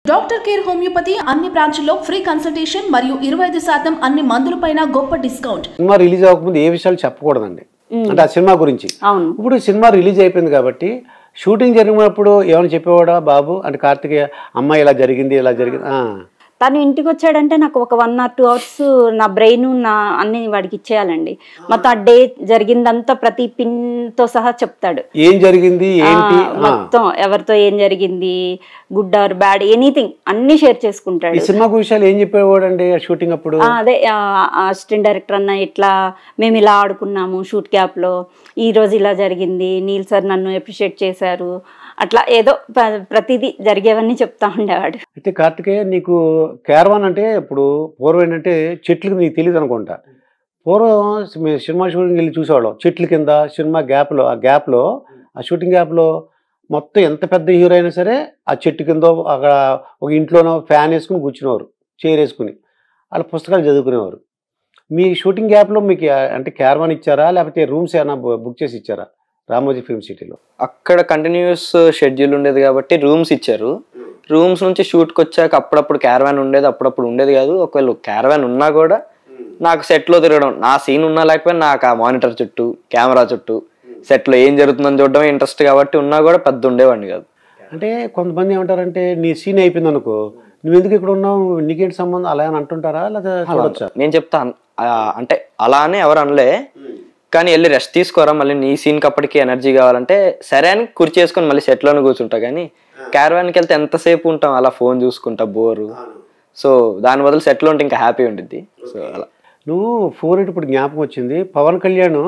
Doctor care homeopathy అన్ని బ్రాంచ్ల్లో free consultation మరియు ఇరవై ఐదు శాతం అన్ని మందులపైన గొప్ప డిస్కౌంట్ సినిమా రిలీజ్ అవ్వకముందు ఏ విషయాలు చెప్పకూడదండి అంటే ఆ సినిమా గురించి అవును ఇప్పుడు సినిమా రిలీజ్ అయిపోయింది కాబట్టి షూటింగ్ జరిగినప్పుడు ఏమైనా చెప్పేవాడా బాబు అంటే కార్తికేయ అమ్మాయి ఇలా జరిగింది ఇలా జరిగింది ఆ. తను ఇంటికి వచ్చాడంటే నాకు ఒక వన్ ఆర్ టూ అవర్స్ నా బ్రెయిన్ నా అన్ని వాడికి ఇచ్చేయాలండి మొత్తం ఆ డే జరిగిందంతా ప్రతి పిన్ తో సహా చెప్తాడు ఏం జరిగింది ఏంటి ఆ, మొత్తం ఎవరితో ఏం జరిగింది గుడ్ ఆర్ బ్యాడ్ ఎనీథింగ్ అన్ని షేర్ ఈ చేసుకుంటాడు సినిమా విషయాలు ఏం చెప్పేవాడండి షూటింగ్ అప్పుడు ఆ, అదే అసిస్టెంట్ డైరెక్టర్ అన్న ఇట్లా మేము ఇలా ఆడుకున్నాము షూట్ క్యాప్ లో ఈ రోజు ఇలా జరిగింది నీల్ సార్ నన్ను అప్రిషియేట్ చేశారు అట్లా ఏదో ప్ర- ప్రతిదీ జరిగేవన్నీ చెప్తా ఉండేవాడు అయితే కార్తికేయ నీకు క్యారవాన్ అంటే ఇప్పుడు పూర్వం ఏంటంటే చెట్లకు నీకు తెలియదు అనుకుంటా పూర్వం సి- సినిమా షూటింగ్ వెళ్ళి చూసేవాళ్ళం చెట్ల కింద సినిమా గ్యాప్లో ఆ గ్యాప్లో ఆ షూటింగ్ గ్యాప్లో మొత్తం ఎంత పెద్ద హీరో అయినా సరే ఆ చెట్టు కింద అక్కడ ఒక ఇంట్లోనో ఫ్యాన్ వేసుకుని కూర్చునేవారు చైర్ వేసుకుని వాళ్ళ పుస్తకాలు చదువుకునేవారు మీ షూటింగ్ గ్యాప్లో మీకు ఆ- అంటే క్యారవాన్ ఇచ్చారా లేకపోతే రూమ్స్ ఏమైనా బు- బుక్ చేసి ఇచ్చారా రామోజీ ఫిల్మ్ సిటీలో అక్కడ కంటిన్యూస్ షెడ్యూల్ ఉండేది కాబట్టి రూమ్స్ ఇచ్చారు రూమ్స్ నుంచి షూట్కి వచ్చాక అప్పుడప్పుడు క్యారవాన్ ఉండేది అప్పుడప్పుడు ఉండేది కాదు ఒకవేళ క్యారవాన్ ఉన్నా కూడా నాకు సెట్లో తిరగడం నా సీన్ ఉన్నా లేకపోయినా నాకు ఆ మానిటర్ చుట్టూ కెమెరా చుట్టూ సెట్లో ఏం జరుగుతుందని చూడడం ఇంట్రెస్ట్ కాబట్టి ఉన్నా కూడా పెద్ద ఉండేవాడిని కాదు అంటే కొంతమంది ఏమంటారంటే నీ సీన్ అయిపోయింది అనుకో నువ్వు ఎందుకు ఇక్కడ ఉన్నావు నీకేంటి సంబంధం అలా అని అంటుంటారా లేదా చూడొచ్చా నేను చెప్తా అన్- ఆ, అంటే అలానే ఎవరు అనలే కానీ వెళ్ళి రెస్ట్ తీసుకోరా మళ్ళీ నీ సీన్కి అప్పటికి ఎనర్జీ కావాలంటే సరే అని కుర్చీ చేసుకొని మళ్ళీ సెట్లోనే కూర్చుంటా కానీ క్యారవాన్కి వెళ్తే ఎంతసేపు ఉంటాం అలా ఫోన్ చూసుకుంటా బోరు సో దాని బదులు సెట్లో ఉంటే ఇంకా హ్యాపీ ఉండిద్ది సో అలా నువ్వు ఫోన్ ఇప్పుడు జ్ఞాపకం వచ్చింది పవన్ కళ్యాణ్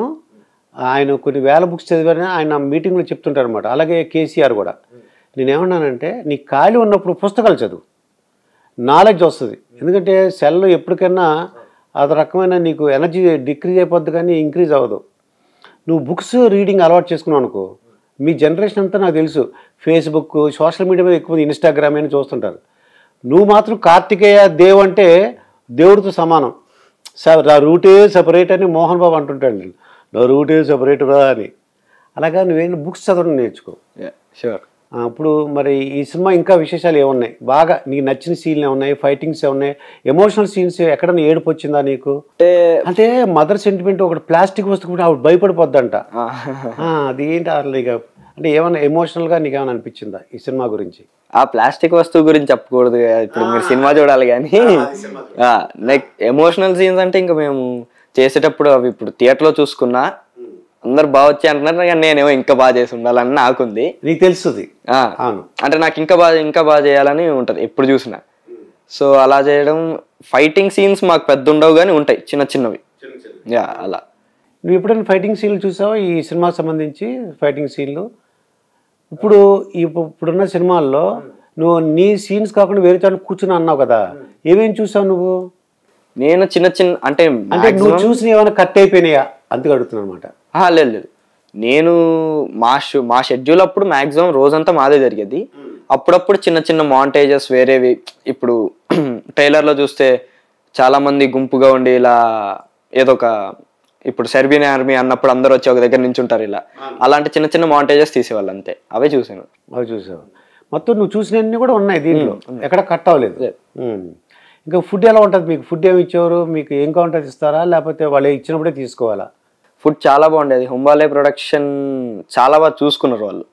ఆయన కొన్ని వేల బుక్స్ చదివారని ఆయన మీటింగ్లో చెప్తుంటారు అనమాట అలాగే కేసీఆర్ కూడా నేనేమన్నానంటే నీ ఖాళీ ఉన్నప్పుడు పుస్తకాలు చదువు నాలెడ్జ్ వస్తుంది ఎందుకంటే సెల్ ఎప్పటికైనా అది రకమైన నీకు ఎనర్జీ డిక్రీజ్ అయిపోద్ది కానీ ఇంక్రీజ్ అవ్వదు నువ్వు బుక్స్ రీడింగ్ అలవాటు చేసుకున్నావు అనుకో మీ జనరేషన్ అంతా నాకు తెలుసు ఫేస్బుక్ సోషల్ మీడియా మీద ఎక్కువ ఇన్స్టాగ్రామ్ అని చూస్తుంటారు నువ్వు మాత్రం కార్తికేయ దేవ్ అంటే దేవుడితో సమానం స- నా రూటే సపరేట్ అని మోహన్ బాబు అంటుంటాడు నేను నా రూటే సపరేట్ రా అని అలాగా నువ్వేం బుక్స్ చదవడం నేర్చుకో షూర్ ఆ, ఇప్పుడు మరి ఈ సినిమా ఇంకా విశేషాలు ఏమున్నాయి బాగా నీకు నచ్చిన సీన్లు ఏమున్నాయి ఫైటింగ్స్ ఏమున్నాయి ఎమోషనల్ సీన్స్ ఎక్కడన్నా ఏడుపు వచ్చిందా నీకు అంటే అంటే మదర్ సెంటిమెంట్ ఒకటి ప్లాస్టిక్ వస్తువు కూడా ఆవిడ భయపడిపోద్దంట ఆ, ఆ, అది ఏంటి అసలు ఇక అంటే ఏమన్నా ఎమోషనల్గా నీకు ఏమైనా అనిపించిందా ఈ సినిమా గురించి ఆ ప్లాస్టిక్ వస్తువు గురించి చెప్పకూడదు కదా. ఇప్పుడు మీరు సినిమా చూడాలి కానీ నెక్స్ట్ ఎమోషనల్ సీన్స్ అంటే ఇంకా మేము చేసేటప్పుడు అవి ఇప్పుడు థియేటర్లో చూసుకున్నా అందరు బాగా వచ్చి అంటున్నారు కానీ నేనేమో ఇంకా బాగా చేసి ఉండాలని నాకుంది నీకు తెలుస్తుంది ఆ, అవును అంటే నాకు ఇంకా బాగా ఇంకా బాగా చేయాలని ఉంటది ఎప్పుడు చూసినా సో అలా చేయడం ఫైటింగ్ సీన్స్ మాకు పెద్ద ఉండవు కానీ ఉంటాయి చిన్న చిన్నవి యా అలా నువ్వు ఎప్పుడైనా ఫైటింగ్ సీన్లు చూసావా ఈ సినిమాకి సంబంధించి ఫైటింగ్ సీన్లు ఇప్పుడు ఈ ఇప్పు- ఇప్పుడున్న సినిమాల్లో నువ్వు నీ సీన్స్ కాకుండా వేరే చోట కూర్చుని అన్నావు కదా ఏమేమి చూసావు నువ్వు నేను చిన్న చిన్న అంటే అంటే నువ్వు maximum- చూసిన ఏమైనా కట్ అయిపోయినాయా అందుకు అడుగుతున్నాను అనమాట ఆ, లేదు లేదు నేను మా షూ మా షెడ్యూల్ అప్పుడు మాక్సిమం రోజంతా మాదే జరిగేది అప్పుడప్పుడు చిన్న చిన్న మాంటేజెస్ వేరేవి ఇప్పుడు ట్రైలర్లో చూస్తే చాలా మంది గుంపుగా ఉండి ఇలా ఏదో ఒక ఇప్పుడు సెర్బియన్ ఆర్మీ అన్నప్పుడు అందరూ వచ్చి ఒక దగ్గర నించుంటారు ఇలా అలాంటి చిన్న చిన్న మాంటేజెస్ తీసేవాళ్ళు అంతే అవే చూసాను అవి చూసావు మొత్తం నువ్వు చూసినవన్నీ కూడా ఉన్నాయి దీంట్లో ఎక్కడ కట్ అవ్వలేదు ఉమ్. ఇంకా ఫుడ్ ఎలా ఉంటుంది మీకు ఫుడ్ ఏమి ఇచ్చేవారు మీకు ఏం కావాలంటే ఇస్తారా లేకపోతే వాళ్ళు ఇచ్చినప్పుడే తీసుకోవాలా ఫుడ్ చాలా బాగుండేది హుంబాలే ప్రొడక్షన్ చాలా బాగా చూసుకున్నారు వాళ్ళు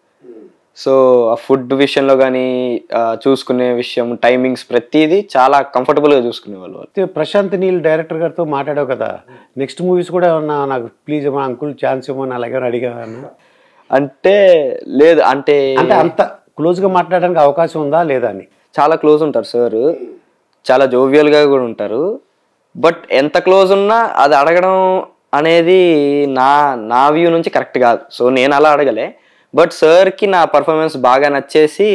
సో ఆ ఫుడ్ విషయంలో కానీ చూసుకునే విషయం టైమింగ్స్ ప్రతిదీ చాలా కంఫర్టబుల్గా చూసుకునేవాళ్ళు వాళ్ళు అయితే ప్రశాంత్ నీల్ డైరెక్టర్ గారితో మాట్లాడావు కదా నెక్స్ట్ మూవీస్ కూడా ఏమన్నా నాకు ప్లీజ్ మా అంకుల్ ఛాన్స్ ఇవ్వమని అలాగే అడిగాను అంటే లేదు అంటే అంటే అంత క్లోజ్గా మాట్లాడడానికి అవకాశం ఉందా లేదా అని చాలా క్లోజ్ ఉంటారు సార్ చాలా జోవియల్గా కూడా ఉంటారు బట్ ఎంత క్లోజ్ ఉన్నా అది అడగడం అనేది నా నా వ్యూ నుంచి కరెక్ట్ కాదు సో నేను అలా అడగలే బట్ సార్కి నా పర్ఫార్మెన్స్ బాగా నచ్చేసి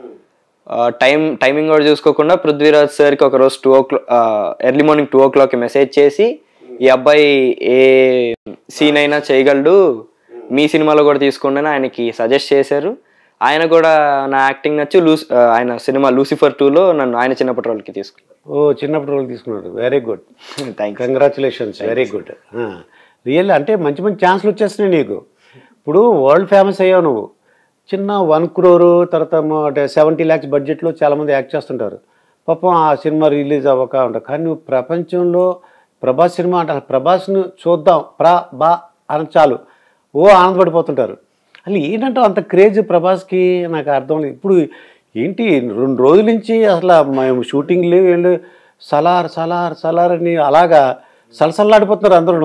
టైం టైమింగ్ కూడా చూసుకోకుండా పృథ్వీరాజ్ సార్కి ఒక రోజు two o'clock early morning two ఓ క్లాక్కి మెసేజ్ చేసి ఈ అబ్బాయి ఏ సీన్ అయినా చేయగలడు మీ సినిమాలో కూడా తీసుకోండి అని ఆయనకి సజెస్ట్ చేశారు ఆయన కూడా నా యాక్టింగ్ నచ్చి లూస్ ఆ, ఆయన సినిమా లూసిఫర్ టూలో నన్ను ఆయన చిన్నప్పటి రోల్కి తీసుకున్నారు ఓ చిన్నప్పుడు రోల్ తీసుకున్నారు very good thank congratulations very good real అంటే మంచి మంచి ఛాన్స్లు వచ్చేస్తున్నాయి నీకు ఇప్పుడు వరల్డ్ ఫేమస్ అయ్యావు నువ్వు చిన్న వన్ క్రోరు తర్వాత సెవెంటీ ల్యాక్స్ బడ్జెట్లో చాలామంది యాక్ట్ చేస్తుంటారు పాపం ఆ సినిమా రిలీజ్ అవ్వక ఉంటారు కానీ నువ్వు ప్రపంచంలో ప్రభాస్ సినిమా అంటే అసలు ప్రభాస్ను చూద్దాం ప్రా బా అని చాలు ఓ ఆనందపడిపోతుంటారు అసలు ఏంటంటే అంత క్రేజ్ ప్రభాస్కి నాకు అర్థం లేదు ఇప్పుడు ఏంటి రెండు రోజుల నుంచి అసలు మేము షూటింగ్ లేవు ఏం లేవు సలార్ సలార్ సలార్ అని అలాగా సలసల్లాడిపోతున్నారు అందరూ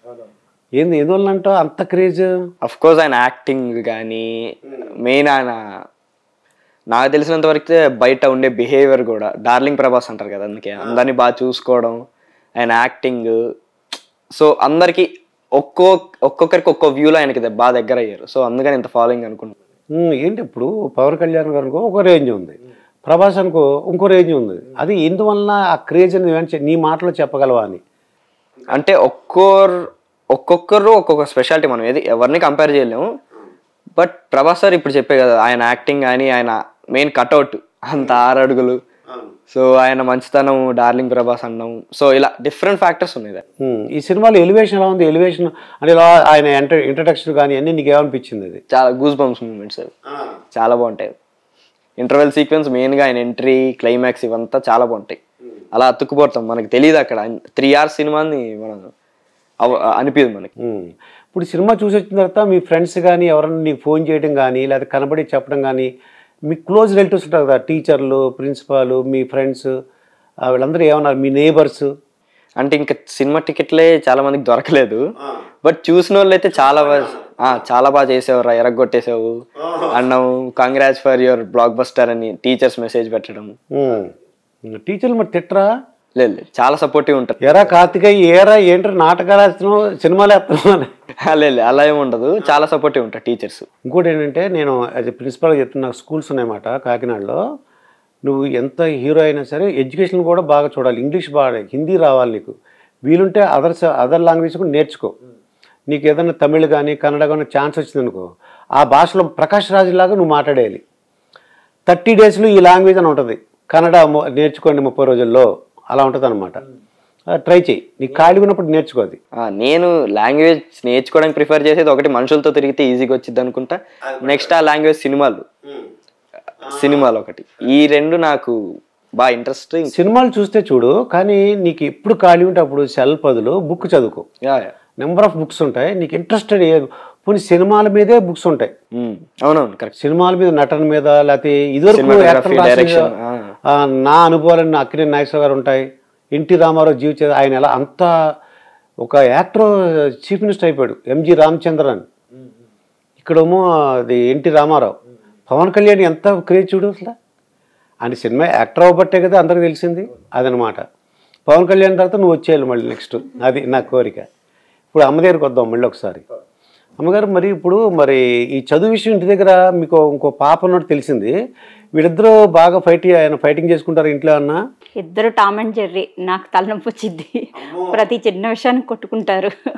ఏంది ఎందువల్ల అంటో అంత క్రేజ్ అఫ్ కోర్స్ ఆయన యాక్టింగ్ కానీ మెయిన్ ఆయన నాకు తెలిసినంత వరకు బయట ఉండే బిహేవియర్ కూడా డార్లింగ్ ప్రభాస్ అంటారు కదా అందుకే అందరినీ బాగా చూసుకోవడం ఆయన యాక్టింగ్ సో అందరికి ఒక్కో ఒక్కొక్కరికి ఒక్కో వ్యూలో ఆయనకి ద- బాగా దగ్గర అయ్యారు సో అందుకని ఇంత ఫాలోయింగ్ అనుకుంటున్నాను ఉమ్, ఏంటి ఇప్పుడు పవన్ కళ్యాణ్ గారికి ఒక రేంజ్ ఉంది ప్రభాస్ అనుకో ఇంకో రేంజ్ ఉంది అది ఎందువల్ల ఆ క్రేజ్ అనేది ఏమని చె- నీ మాటలో చెప్పగలవా అని అంటే ఒక్కోరు ఒక్కొక్కరు ఒక్కొక్క స్పెషాలిటీ మనం ఏది ఎవరిని కంపేర్ చేయలేము బట్ ప్రభాస్ సార్ ఇప్పుడు చెప్పే కదా ఆయన యాక్టింగ్ కానీ ఆయన మెయిన్ కట్అవుట్ అంత ఆరు అడుగులు సో ఆయన మంచితనం డార్లింగ్ ప్రభాస్ అన్నం సో ఇలా డిఫరెంట్ ఫ్యాక్టర్స్ ఉన్నాయి దాంట్లో. ఉమ్, ఈ సినిమాలో ఎలివేషన్ ఎలా ఉంది ఎలివేషన్ అంటే ఇలా ఆయన ఎంటర్ ఇంట్రడక్షన్ కానీ అన్నీ నీకు ఏమనిపించింది అది చాలా గూస్ బంప్స్ మూమెంట్స్ అవి చాలా బాగుంటాయి ఇంటర్వెల్ సీక్వెన్స్ మెయిన్గా ఆయన ఎంట్రీ క్లైమాక్స్ ఇవంతా చాలా బాగుంటాయి అలా అతుక్కుపోతాం మనకి తెలియదు అక్కడ త్రీ అవర్స్ సినిమాని మనం అవ- అనిపించదు మనకి ఉమ్. ఇప్పుడు సినిమా చూసి వచ్చిన తర్వాత మీ ఫ్రెండ్స్ కానీ ఎవరైనా నీకు ఫోన్ చేయడం కానీ లేదా కనబడి చెప్పడం కానీ మీ క్లోజ్ రిలేటివ్స్ ఉంటారు కదా టీచర్లు ప్రిన్సిపాల్ మీ ఫ్రెండ్స్ వీళ్ళందరూ ఏమన్నారు మీ నేబర్స్ అంటే ఇంకా సినిమా టికెట్లే చాలా మందికి దొరకలేదు బట్ చూసిన వాళ్ళు అయితే చాలా బాగా ఆ, చాలా బాగా చేసావు రా ఎరగొట్టేసావు అన్నావు congrats for your blockbuster అని టీచర్స్ మెసేజ్ పెట్టడం టీచర్లు మరి తిట్టరా లేదు లేదు చాలా సపోర్టివ్ ఉంటుంది ఎరా కార్తికేయ ఏరా ఏంట్రా నాటకాలు వేస్తున్నావు సినిమాలు వేస్తున్నావు అని లేదు లేదు, అలా ఏమి ఉండదు చాలా సపోర్టివ్ ఉంటారు టీచర్స్ ఇంకోటి ఏంటంటే నేను యాజ్ ఎ ప్రిన్సిపల్గా చెప్తున్నా నాకు స్కూల్స్ ఉన్నాయన్నమాట కాకినాడలో నువ్వు ఎంత హీరో అయినా సరే ఎడ్యుకేషన్ కూడా బాగా చూడాలి ఇంగ్లీష్ బాగా హిందీ రావాలి నీకు వీలుంటే అదర్స్ అదర్ లాంగ్వేజ్ కూడా నేర్చుకో నీకు ఏదైనా తమిళ్ కానీ కన్నడ కానీ ఛాన్స్ వచ్చిందనుకో ఆ భాషలో ప్రకాష్ రాజ్ లాగా నువ్వు మాట్లాడేయాలి థర్టీ డేస్లో ఈ లాంగ్వేజ్ అని ఉంటుంది కన్నడ మొ- నేర్చుకోండి ముప్పై రోజుల్లో అలా ఉంటుంది అనమాట ట్రై చేయి నీకు ఖాళీ ఉన్నప్పుడు నేర్చుకో అది ఆ, నేను లాంగ్వేజ్ నేర్చుకోవడానికి ప్రిఫర్ చేసేది ఒకటి మనుషులతో తిరిగితే ఈజీగా వచ్చింది అనుకుంటా నెక్స్ట్ ఆ లాంగ్వేజ్ సినిమాలు సినిమాలు ఒకటి ఈ రెండు నాకు బాగా ఇంట్రెస్ట్ సినిమాలు చూస్తే చూడు కానీ నీకు ఎప్పుడు ఖాళీ ఉంటే అప్పుడు సెల్ పదులు బుక్ చదువుకో నెంబర్ ఆఫ్ బుక్స్ ఉంటాయి నీకు ఇంట్రెస్టెడ్ పోనీ సినిమాల మీదే బుక్స్ ఉంటాయి అవునవును కరెక్ట్ సినిమాల మీద నటన మీద లేకపోతే ఇదివరకు Cinematography, యాక్టర్లు రాసిన, direction, ఆ. ఆ, నా అనుభవాలన్నీ అక్కినే నాగేశ్వర గారు ఉంటాయి ఎన్టీ రామారావు జీవిత ఆయన ఎలా అంత ఒక యాక్టర్ చీఫ్ మినిస్టర్ అయిపోయాడు ఎంజి రామచంద్రన్ ఇక్కడేమో అది ఎన్టీ రామారావు పవన్ కళ్యాణ్ ఎంత క్రేజ్ చూడు అసలు ఆయన సినిమా యాక్టర్ అవ్వబట్టే కదా అందరికి తెలిసింది అదనమాట పవన్ కళ్యాణ్ తర్వాత నువ్వు వచ్చేయాలి మళ్ళీ నెక్స్ట్ అది నా కోరిక ఇప్పుడు అమ్మ దగ్గరికి వద్దాం మళ్ళీ ఒకసారి అమ్మగారు మరి ఇప్పుడు మరి ఈ చదువు విషయం ఇంటి దగ్గర మీకు ఇంకో పాప ఉన్నట్టు తెలిసింది వీళ్ళిద్దరూ బాగా ఫైట్ ఆయన ఫైటింగ్ చేసుకుంటారు ఇంట్లో అన్న ఇద్దరు టామ్ అండ్ జెర్రీ నాకు తలనొప్పి వచ్చింది ప్రతి చిన్న విషయానికి కొట్టుకుంటారు